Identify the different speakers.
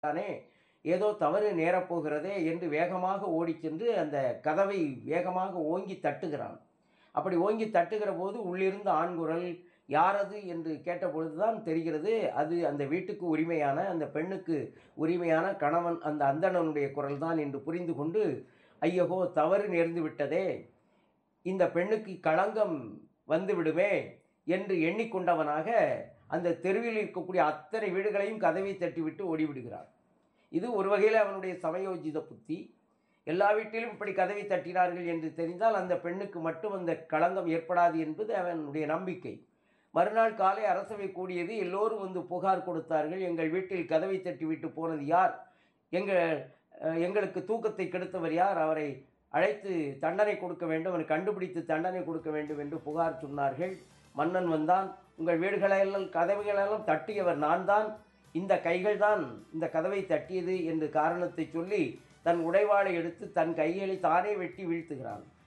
Speaker 1: தானே ஏதோ தவறு நேரப்போகிறதே என்று வேகமாக ஓடிச் சென்று அந்த கதவை வேகமாக ஓங்கி தட்டுகிறான் அப்படி ஓங்கி தட்டுகிற போது உள்ளிருந்து ஆண்குரல் யாரது என்று கேட்டபொழுதுதான் தெரிகிறது அது அந்த வீட்டுக்கு உரிமையான அந்த பெண்ணுக்கு உரிமையான கணவன் அந்த அந்தணனுடைய குரல்தான் என்று புரிந்து கொண்டு ஐயகோ தவறு நேர்ந்து விட்டதே இந்த பெண்ணுக்கு களங்கம் வந்து விடுமே என்று எண்ணிக்கொண்டவனாக அந்த தெருவில் இருக்கக்கூடிய அத்தனை வீடுகளையும் கதவை தட்டிவிட்டு ஓடிவிடுகிறான் இது ஒரு வகையில் அவனுடைய சமயோஜித புத்தி எல்லா வீட்டிலும் இப்படி கதவை தட்டினார்கள் என்று தெரிந்தால் அந்த பெண்ணுக்கு மட்டும் அந்த களங்கம் ஏற்படாது என்பது அவனுடைய நம்பிக்கை மறுநாள் காலை அரசவை கூடியது எல்லோரும் வந்து புகார் கொடுத்தார்கள் எங்கள் வீட்டில் கதவை தட்டிவிட்டு போனது யார் எங்கள் அஹ், எங்களுக்கு தூக்கத்தை கெடுத்தவர் யார் அவரை அழைத்து தண்டனை கொடுக்க வேண்டும் அவனை கண்டுபிடித்து தண்டனை கொடுக்க வேண்டும் என்று புகார் சொன்னார்கள் மன்னன் வந்தான் உங்கள் வீடுகளெல்லாம் கதவுகளெல்லாம் தட்டியவர் நான் தான் இந்த கைகள் தான் இந்த கதவை தட்டியது என்று காரணத்தை சொல்லி தன் உடைவாளை எடுத்து தன் கைகளை தானே வெட்டி வீழ்த்துகிறான்